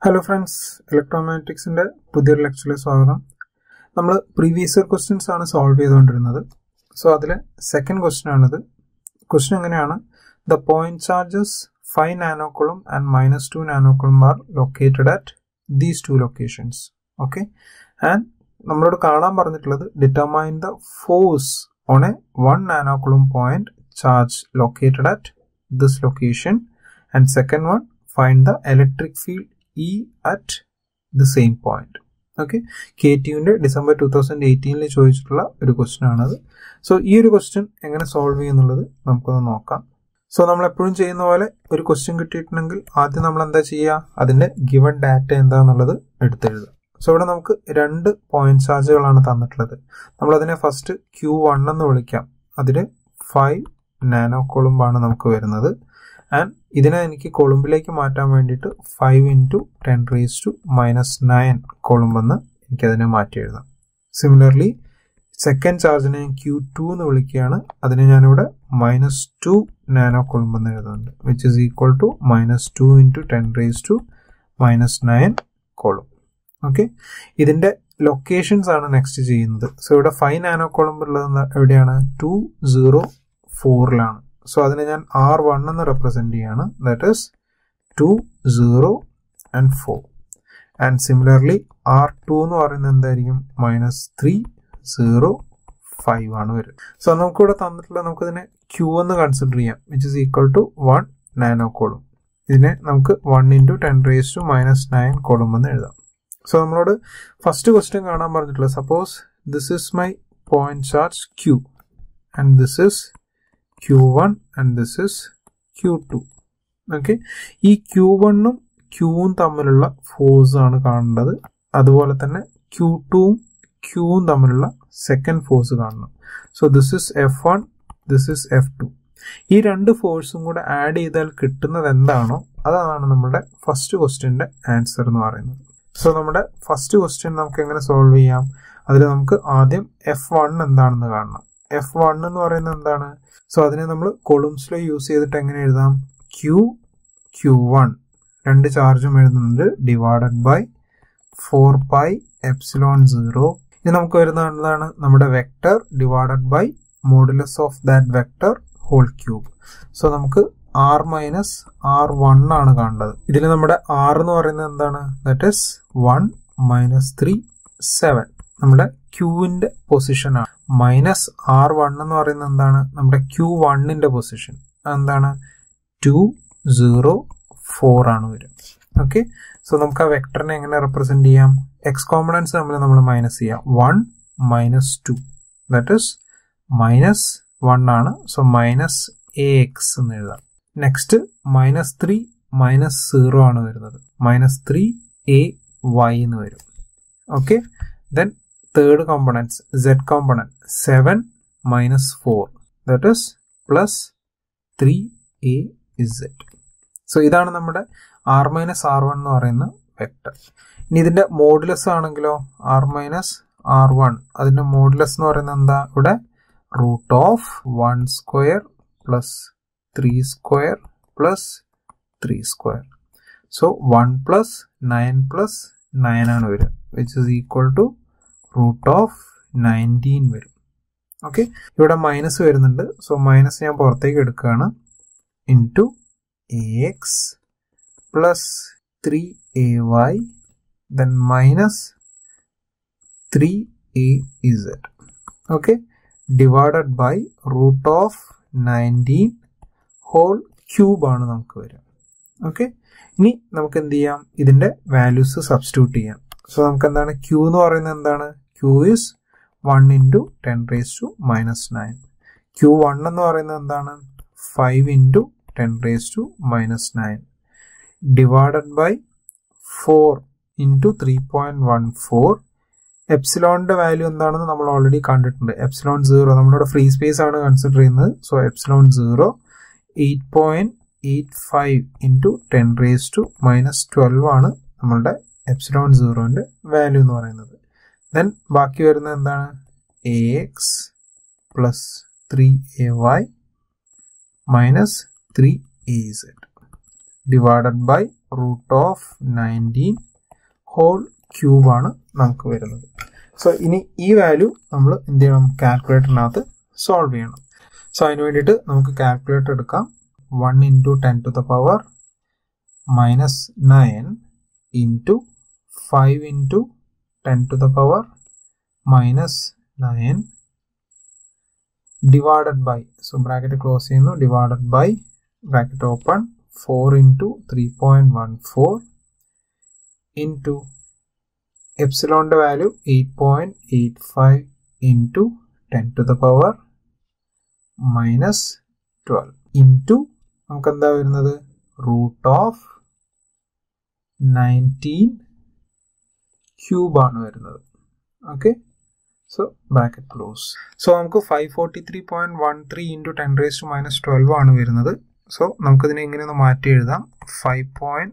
hello friends ഇലക്ട്രോമാഗ്നറ്റിക്സിന്റെ പുതിയൊരു ലെക്ചറിൽ സ്വാഗതം നമ്മൾ പ്രീവിയസ് ഇയർ ക്വസ്റ്റ്യൻസ് ആണ് സോൾവ് ചെയ്തുകൊണ്ടിരുന്നത് സോ അതിലെ സെക്കൻഡ് ക്വസ്റ്റ്യൻ ആണിത് ക്വസ്റ്റ്യൻ എങ്ങനെയാണ് the point charges five nanocoulomb and minus two nanocoulomb are located at these two locations okay and നമ്മളോട് കാണാൻ പറഞ്ഞിട്ടുള്ളത് determine the force on a one nanocoulomb point charge located at this location and second one find the electric field E at the same point okay K ടിയുവിന്റെ December two thousand എയ്റ്റീനിൽ ചോദിച്ചിട്ടുള്ള ഒരു question ആണത് so ഈ ഒരു question എങ്ങനെ solve ചെയ്യുന്നുള്ളത് നമുക്കൊന്ന് നോക്കാം സോ നമ്മൾ എപ്പോഴും ചെയ്യുന്ന പോലെ ഒരു ക്വസ്റ്റ്യൻ കിട്ടിയിട്ടുണ്ടെങ്കിൽ ആദ്യം നമ്മൾ എന്താ ചെയ്യുക അതിന്റെ ഗിവൺ ഡാറ്റ എന്താന്നുള്ളത് എടുത്തെഴുതുക സോ ഇവിടെ നമുക്ക് രണ്ട് പോയിന്റ് ചാർജുകളാണ് തന്നിട്ടുള്ളത് നമ്മൾ അതിനെ ഫസ്റ്റ് ക്യൂ വൺ എന്ന് വിളിക്കാം അതിൽ ഫൈവ് നാനോ കൊളുമ്പാണ് നമുക്ക് വരുന്നത് ആൻഡ് ഇതിനെ എനിക്ക് കൊളുമ്പിലേക്ക് മാറ്റാൻ വേണ്ടിയിട്ട് five into ten raise to minus nine കൊളുമ്പെന്ന് എനിക്കതിനെ മാറ്റി എഴുതാം സിമിലർലി സെക്കൻഡ് ചാർജിനെ ഞാൻ ക്യൂ ടു എന്ന് വിളിക്കുകയാണ് അതിനെ ഞാനിവിടെ മൈനസ് ടു നാനോ കൊളുമ്പെന്ന് എഴുതുന്നുണ്ട് which is equal to minus two into ten raise to minus nine coulomb okay ഇതിന്റെ ലൊക്കേഷൻസ് ആണ് നെക്സ്റ്റ് ചെയ്യുന്നത് സോ ഇവിടെ ഫൈവ് നാനോ കൊളുമ്പ് ഉള്ളത് എവിടെയാണ് ടു സീറോ ഫോറിലാണ് സോ അതിനെ ഞാൻ ആർ വൺ എന്ന് റെപ്രസെന്റ് ചെയ്യാണ് that is two zero and four and similarly R two എന്ന് പറയുന്നത് എന്തായിരിക്കും മൈനസ് ത്രീ സീറോ ഫൈവ് ആണ് വരും സോ നമുക്കിവിടെ തന്നിട്ടുള്ള നമുക്കിതിനെ ക്യൂ എന്ന് കൺസിഡർ ചെയ്യാം which is equal to one nano coulomb ഇതിനെ നമുക്ക് one into ten raise to minus nine coulomb എന്ന് എഴുതാം സോ നമ്മളോട് ഫസ്റ്റ് ക്വസ്റ്റ്യൻ കാണാൻ പറഞ്ഞിട്ടുള്ളത് suppose this is my point charge Q and this is Q one and this is Q two okay ഈ Q വണ്ണും ക്യൂവും തമ്മിലുള്ള ഫോഴ്സ് ആണ് കാണേണ്ടത് അതുപോലെ തന്നെ ക്യൂ ടുവും ക്യൂവും തമ്മിലുള്ള സെക്കൻഡ് ഫോഴ്സ് കാണണം so this is F one this is F two ഈ രണ്ട് ഫോഴ്സും കൂടെ ആഡ് ചെയ്താൽ കിട്ടുന്നത് എന്താണോ അതാണ് നമ്മുടെ ഫസ്റ്റ് ക്വസ്റ്റ്യൻ്റെ ആൻസർ എന്ന് പറയുന്നത് സോ നമ്മുടെ ഫസ്റ്റ് ക്വസ്റ്റ്യൻ നമുക്ക് എങ്ങനെ സോൾവ് ചെയ്യാം അതിൽ നമുക്ക് ആദ്യം എഫ് വൺ എന്താണെന്ന് കാണണം എഫ് വൺ എന്ന് പറയുന്നത് എന്താണ് സോ അതിനെ നമ്മൾ കൊളുംസിലോ യൂസ് ചെയ്തിട്ട് എങ്ങനെ എഴുതാം ക്യൂ ക്യൂ വൺ രണ്ട് ചാർജും എഴുതുന്നുണ്ട് divided by four pi epsilon zero ഇനി നമുക്ക് വരുന്ന എന്താണ് നമ്മുടെ vector divided by modulus of that vector whole cube so നമുക്ക് ആർ മൈനസ് ആർ വൺ ആണ് കാണേണ്ടത് ഇതിൽ നമ്മുടെ ആർ എന്ന് പറയുന്നത് എന്താണ് that is one minus three seven നമ്മുടെ ക്യൂവിന്റെ പൊസിഷൻ ആണ് മൈനസ് ആർ വൺ എന്ന് പറയുന്നത് എന്താണ് നമ്മുടെ ക്യൂ വണ്ണിന്റെ പൊസിഷൻ എന്താണ് ടു സീറോ ഫോർ ആണ് വരും ഓക്കെ സോ നമുക്ക് ആ വെക്ടറിനെ എങ്ങനെ റെപ്രസെന്റ് ചെയ്യാം എക്സ് കോമ്പണൻസ് തമ്മിൽ നമ്മൾ മൈനസ് ചെയ്യാം one minus two that is minus one ആണ് സോ മൈനസ് എ എക്സ് എന്ന് എഴുതാം next minus three minus zero ആണ് വരുന്നത് മൈനസ് ത്രീ എ വൈ എന്ന് വരും okay then third components Z component seven minus four that is plus three A Z so ഇതാണ് നമ്മുടെ R minus R one എന്ന് പറയുന്ന വെക്ടർ ഇനി ഇതിന്റെ മോഡുലസ് ആണെങ്കിലോ ആർ മൈനസ് ആർ വൺ അതിന്റെ മോഡുലസ് എന്ന് പറയുന്നത് എന്താ ഇവിടെ root of one square plus three square plus three square so one plus nine plus nine ആണ് വരിക which is equal to root of nineteen വരും ഓക്കെ ഇവിടെ മൈനസ് വരുന്നുണ്ട് സോ മൈനസ് ഞാൻ പുറത്തേക്ക് എടുക്കുകയാണ് into A X plus three A Y then minus three A Z okay divided by root of nineteen whole cube ആണ് നമുക്ക് വരിക okay ഇനി നമുക്ക് എന്ത് ചെയ്യാം ഇതിന്റെ വാല്യൂസ് സബ്സ്റ്റിറ്റ്യൂട്ട് ചെയ്യാം സോ നമുക്ക് എന്താണ് ക്യൂ എന്ന് പറയുന്നത് എന്താണ് Q is one into ten raise to minus nine Q one എന്ന് പറയുന്നത് എന്താണ് five into ten raise to minus nine divided by four into three point one four എപ്സിലോണിന്റെ വാല്യൂ എന്താണെന്ന് നമ്മൾ ഓൾറെഡി കണ്ടിട്ടുണ്ട് എപ്സിലോൺ സീറോ നമ്മളിവിടെ ഫ്രീ സ്പേസ് ആണ് consider ചെയ്യുന്നത് so epsilon zero eight point eight five into ten raise to minus twelve ആണ് നമ്മളുടെ epsilon സീറോന്റെ value എന്ന് പറയുന്നത് ദെൻ ബാക്കി വരുന്നത് എന്താണ് A X plus three A Y minus three A Z divided by root of nineteen whole ക്യൂബാണ് നമുക്ക് വരുന്നത് സോ ഇനി ഈ വാല്യൂ നമ്മൾ എന്ത് ചെയ്യണം കാൽക്കുലേറ്ററിനകത്ത് സോൾവ് ചെയ്യണം സോ അതിന് വേണ്ടിയിട്ട് നമുക്ക് കാൽക്കുലേറ്റർ എടുക്കാം one into ten to the power minus nine into five into ten to the power minus nine divided by so bracket close ചെയ്യുന്നു divided by bracket open four into three point one four into എപ്സിലോണിൻ്റെ value eight point eight five into ten to the power minus twelve into നമുക്ക് എന്താ വരുന്നത് root of nineteen ക്യൂബാണ് വരുന്നത് okay so bracket close so നമുക്ക് five forty three point one three into ten raise to minus twelve ആണ് വരുന്നത് so നമുക്കിതിനെ ഇങ്ങനെ ഒന്ന് മാറ്റി എഴുതാം five point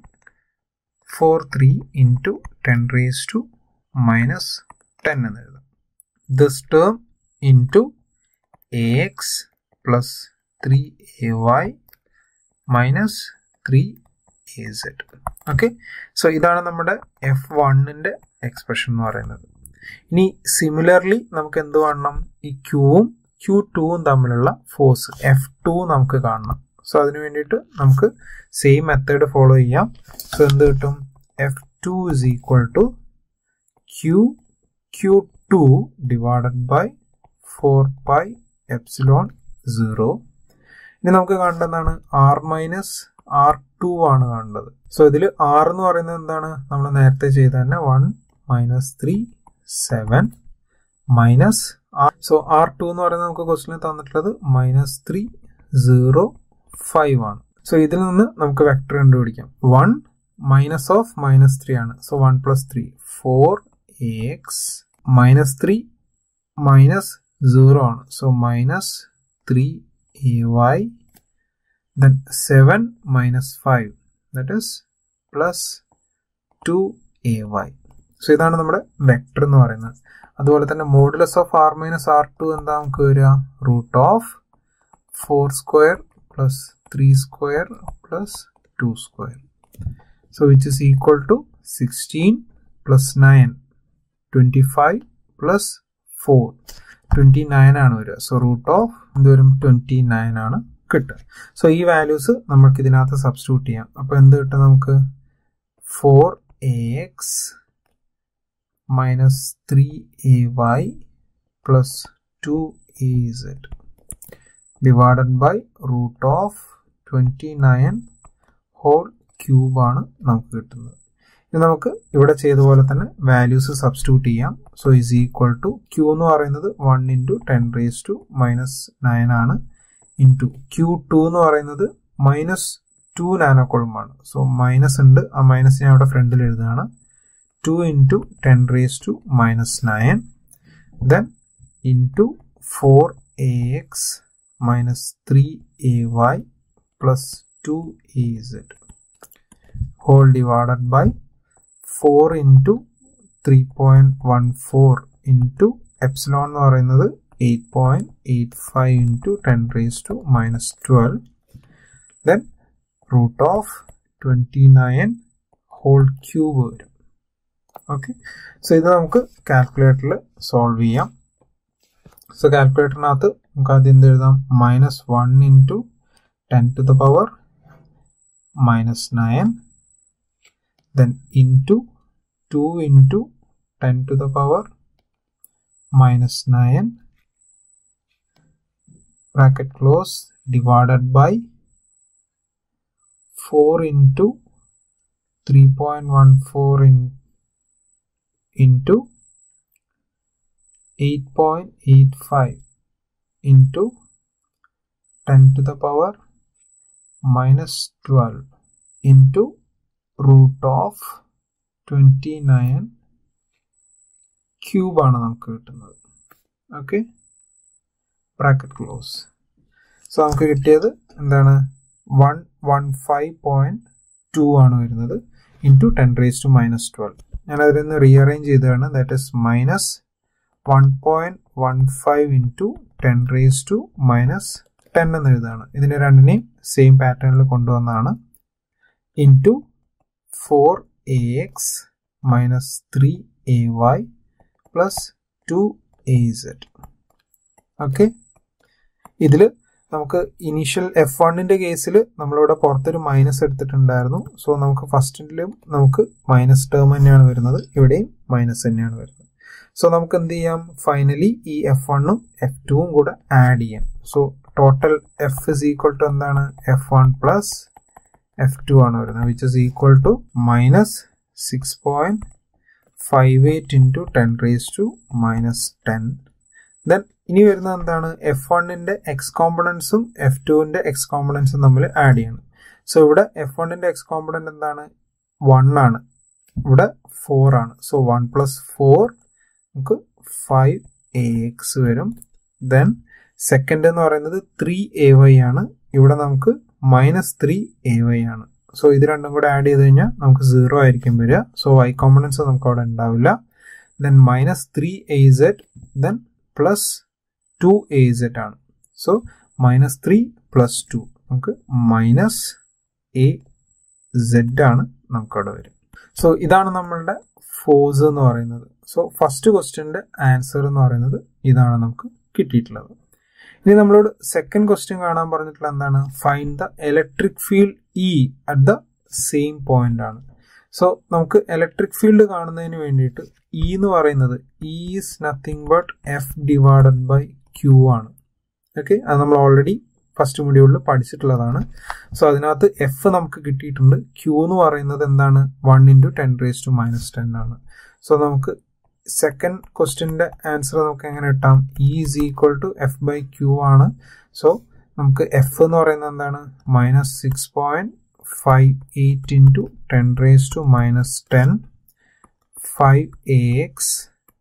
four three into ten raise to minus ten എന്ന് എഴുതാം this term into A X plus three A Y minus three A Z okay so ഇതാണ് നമ്മുടെ എഫ് വണ്ണിൻ്റെ എക്സ്പ്രഷൻ എന്ന് പറയുന്നത് ഇനി സിമിലർലി നമുക്ക് എന്ത് കാണണം ഈ ക്യൂവും ക്യൂ ടുവും തമ്മിലുള്ള ഫോഴ്സ് എഫ് ടു നമുക്ക് കാണണം സോ അതിന് വേണ്ടിയിട്ട് നമുക്ക് സെയിം മെത്തേഡ് ഫോളോ ചെയ്യാം സോ എന്ത് കിട്ടും F two is equal to Q Q two divided by four pi epsilon zero ഇനി നമുക്ക് കാണേണ്ടതാണ് ആർ മൈനസ് ആർ ടു ആണ് കാണേണ്ടത് സോ ഇതിൽ ആർ എന്ന് പറയുന്നത് എന്താണ് നമ്മൾ നേരത്തെ ചെയ്ത തന്നെ one minus three seven minus so R two എന്ന് പറയുന്നത് നമുക്ക് ക്വസ്റ്റിന് തന്നിട്ടുള്ളത് മൈനസ് ത്രീ സീറോ ഫൈവ് ആണ് സോ ഇതിൽ നിന്ന് നമുക്ക് വെക്ടർ കണ്ടുപിടിക്കാം one minus of minus three ആണ് so one plus three four X minus three minus zero ആണ് so minus three A Y then seven minus five that is plus two A Y so ഇതാണ് നമ്മുടെ vector എന്ന് പറയുന്നത് അതുപോലെ തന്നെ modulus of R minus R two എന്താ നമുക്ക് വരിക root of four square plus three square plus two square so which is equal to sixteen plus nine twenty five plus four twenty nine ആണ് വരിക so root of എന്ത് വരും twenty nine ആണ് കിട്ടുക so ഈ വാല്യൂസ് നമുക്ക് ഇതിനകത്ത് substitute ചെയ്യാം അപ്പോൾ എന്ത് കിട്ടും നമുക്ക് four A X minus 3ay plus 2az divided by root of 29 whole cube ആണ് നമുക്ക് കിട്ടുന്നത് ഇനി നമുക്ക് ഇവിടെ ചെയ്ത പോലെ തന്നെ വാല്യൂസ് സബ്സ്റ്റിറ്റ്യൂട്ട് ചെയ്യാം so is equal to Q എന്ന് പറയുന്നത് one into ten raise to minus nine ആണ് ഇൻറ്റു ക്യൂ ടു എന്ന് പറയുന്നത് മൈനസ് ടു നാനോക്കോളുമാണ് സോ മൈനസ് ഉണ്ട് ആ മൈനസ് ഞാൻ ഇവിടെ ഫ്രണ്ടിൽ എഴുതുകയാണ് 2 into 10 raised to minus 9 then into 4ax minus 3ay plus 2az whole divided by 4 into 3.14 into epsilon എന്ന് പറയുന്നത് 8.85 into 10 raised to minus 12 then root of 29 whole cube വരും ഓക്കെ സോ ഇത് നമുക്ക് കാൽക്കുലേറ്ററിൽ സോൾവ് ചെയ്യാം സോ കാൽക്കുലേറ്ററിനകത്ത് നമുക്ക് ആദ്യം എന്ത് എഴുതാം minus one into ten to the power minus nine then into two into ten to the power minus nine bracket close divided by four into three point one four in into 8.85 into 10 to the power minus 12 into root of 29 cube ആണ് നമുക്ക് കിട്ടുന്നത് okay bracket close so നമുക്ക് കിട്ടിയത് എന്താണ് one one five point two ആണ് വരുന്നത് into ten raise to minus twelve ഞാൻ അതിൽ നിന്ന് റീഅറേഞ്ച് ചെയ്തതാണ് that is minus one point one five into ten raise to minus ten എന്ന് എഴുതാണ് ഇതിനെ രണ്ടിനെയും സെയിം പാറ്റേണിൽ കൊണ്ടുവന്നാണ് into four A X minus three A Y plus two A Z okay ഇതിൽ നമുക്ക് ഇനീഷ്യൽ എഫ് വണ്ണിന്റെ കേസിൽ നമ്മളിവിടെ പുറത്തൊരു മൈനസ് എടുത്തിട്ടുണ്ടായിരുന്നു സോ നമുക്ക് ഫസ്റ്റിലും നമുക്ക് മൈനസ് ടേം തന്നെയാണ് വരുന്നത് ഇവിടെയും മൈനസ് തന്നെയാണ് വരുന്നത് സോ നമുക്ക് എന്ത് ചെയ്യാം ഫൈനലി ഈ എഫ് വണ്ണും എഫ് ടുവും കൂടെ ആഡ് ചെയ്യാം so total F is equal to എന്താണ് F one plus F two ആണ് വരുന്നത് which is equal to minus six point five eight into ten raise to minus ten then ഇനി വരുന്നത് എന്താണ് എഫ് വണ്ണിന്റെ എക്സ് കോമ്പണൻസും എഫ് ടുവിന്റെ എക്സ് കോമ്പണൻസും തമ്മിൽ ആഡ് ചെയ്യണം സോ ഇവിടെ എഫ് വണ്ണിന്റെ എക്സ് കോമ്പണന്റ് എന്താണ് വൺ ആണ് ഇവിടെ ഫോർ ആണ് സോ വൺ പ്ലസ് ഫോർ നമുക്ക് ഫൈവ് എ എക്സ് വരും ദെൻ സെക്കൻഡ് എന്ന് പറയുന്നത് ത്രീ എ വൈ ആണ് ഇവിടെ നമുക്ക് മൈനസ് ത്രീ എ വൈ ആണ് സോ ഇത് രണ്ടും കൂടെ ആഡ് ചെയ്ത് കഴിഞ്ഞാൽ നമുക്ക് സീറോ ആയിരിക്കും വരിക സോ വൈ കോമ്പണൻസ് നമുക്ക് അവിടെ ഉണ്ടാവില്ല then minus three A Z then plus two A Z ആണ് so minus three plus two നമുക്ക് മൈനസ് എ സെഡ് ആണ് നമുക്കവിടെ വരും സോ ഇതാണ് നമ്മളുടെ ഫോഴ്സ് എന്ന് പറയുന്നത് സോ ഫസ്റ്റ് ക്വസ്റ്റ്യൻ്റെ ആൻസർ എന്ന് പറയുന്നത് ഇതാണ് നമുക്ക് കിട്ടിയിട്ടുള്ളത് ഇനി നമ്മളോട് സെക്കൻഡ് ക്വസ്റ്റ്യൻ കാണാൻ പറഞ്ഞിട്ടുള്ള എന്താണ് find the electric field E at the same point ആണ് സോ നമുക്ക് ഇലക്ട്രിക് ഫീൽഡ് കാണുന്നതിന് വേണ്ടിയിട്ട് ഇ എന്ന് പറയുന്നത് E is nothing but F divided by Q ആണ് ഓക്കെ അത് നമ്മൾ ഓൾറെഡി ഫസ്റ്റ് മൊഡ്യൂളിൽ പഠിച്ചിട്ടുള്ളതാണ് സോ അതിനകത്ത് എഫ് നമുക്ക് കിട്ടിയിട്ടുണ്ട് ക്യൂ എന്ന് പറയുന്നത് എന്താണ് one into ten raise to minus ten ആണ് സോ നമുക്ക് സെക്കൻഡ് ക്വസ്റ്റ്യൻ്റെ ആൻസർ നമുക്ക് എങ്ങനെ കിട്ടാം E is equal to F by Q ആണ് സോ നമുക്ക് എഫ് എന്ന് പറയുന്നത് എന്താണ് minus six point five eight into ten raise to minus ten five A X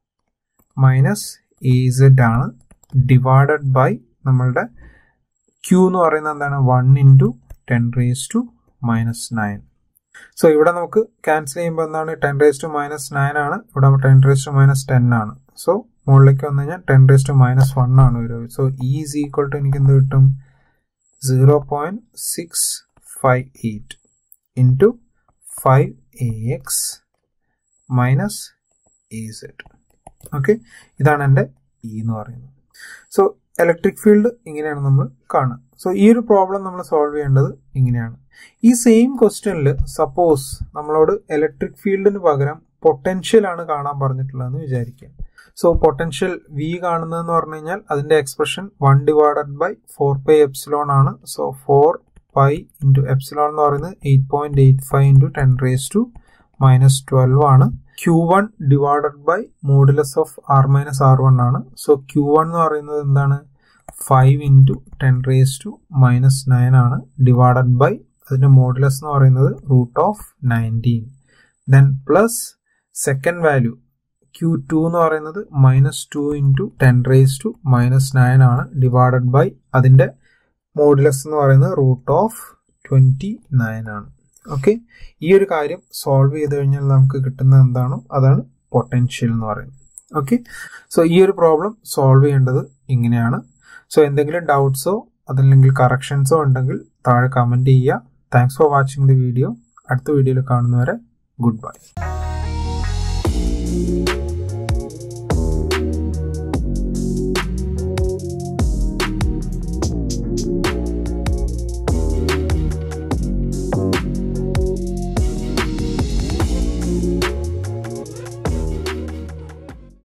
minus A Z ആണ് ഡിവൈഡഡ് ബൈ നമ്മളുടെ ക്യൂ എന്ന് പറയുന്നത് എന്താണ് one into ten raise to minus nine so ഇവിടെ നമുക്ക് ക്യാൻസൽ ചെയ്യുമ്പോൾ എന്താണ് ten raise to minus nine ആണ് ഇവിടെ ten raise to minus ten ആണ് സോ മുകളിലേക്ക് വന്നു കഴിഞ്ഞാൽ ten raise to minus one ആണ് വരിക so E is equal to എനിക്ക് എന്ത് കിട്ടും zero point six five eight into five A X minus A Z okay ഇതാണ് എൻ്റെ ഇ എന്ന് പറയുന്നത് സോ ഇലക്ട്രിക് ഫീൽഡ് ഇങ്ങനെയാണ് നമ്മൾ കാണുക സോ ഈ ഒരു പ്രോബ്ലം നമ്മൾ സോൾവ് ചെയ്യേണ്ടത് ഇങ്ങനെയാണ് ഈ സെയിം ക്വസ്റ്റ്യനിൽ സപ്പോസ് നമ്മളോട് ഇലക്ട്രിക് ഫീൽഡിന് പകരം പൊട്ടൻഷ്യൽ ആണ് കാണാൻ പറഞ്ഞിട്ടുള്ളതെന്ന് വിചാരിക്കുക സോ പൊട്ടൻഷ്യൽ വി കാണുന്നതെന്ന് പറഞ്ഞു കഴിഞ്ഞാൽ അതിന്റെ expression one divided by four pi epsilon ആണ് so four pi into epsilon എന്ന് പറയുന്നത് eight point eight five into ten raise to minus twelve ആണ് Q one divided by modulus of R minus R one ആണ് so Q one എന്ന് പറയുന്നത് എന്താണ് five into ten raise to minus nine ആണ് divided by അതിന്റെ modulus എന്ന് പറയുന്നത് root of nineteen then plus second value Q two എന്ന് പറയുന്നത് minus two into ten raise to minus nine ആണ് ഡിവൈഡഡ് ബൈ അതിന്റെ മോഡുലസ് എന്ന് പറയുന്നത് റൂട്ട് ഓഫ് ട്വന്റി നയൻ ആണ് ഓക്കെ ഈ ഒരു കാര്യം സോൾവ് ചെയ്ത് കഴിഞ്ഞാൽ നമുക്ക് കിട്ടുന്നത് എന്താണോ അതാണ് പൊട്ടൻഷ്യൽ എന്ന് പറയുന്നത് ഓക്കെ സോ ഈ ഒരു പ്രോബ്ലം സോൾവ് ചെയ്യേണ്ടത് ഇങ്ങനെയാണ് സോ എന്തെങ്കിലും ഡൗട്ട്സോ അതല്ലെങ്കിൽ കറക്ഷൻസോ ഉണ്ടെങ്കിൽ താഴെ കമൻറ്റ് ചെയ്യുക thanks for watching the video അടുത്ത വീഡിയോയിൽ കാണുന്നവരെ ഗുഡ് ബൈ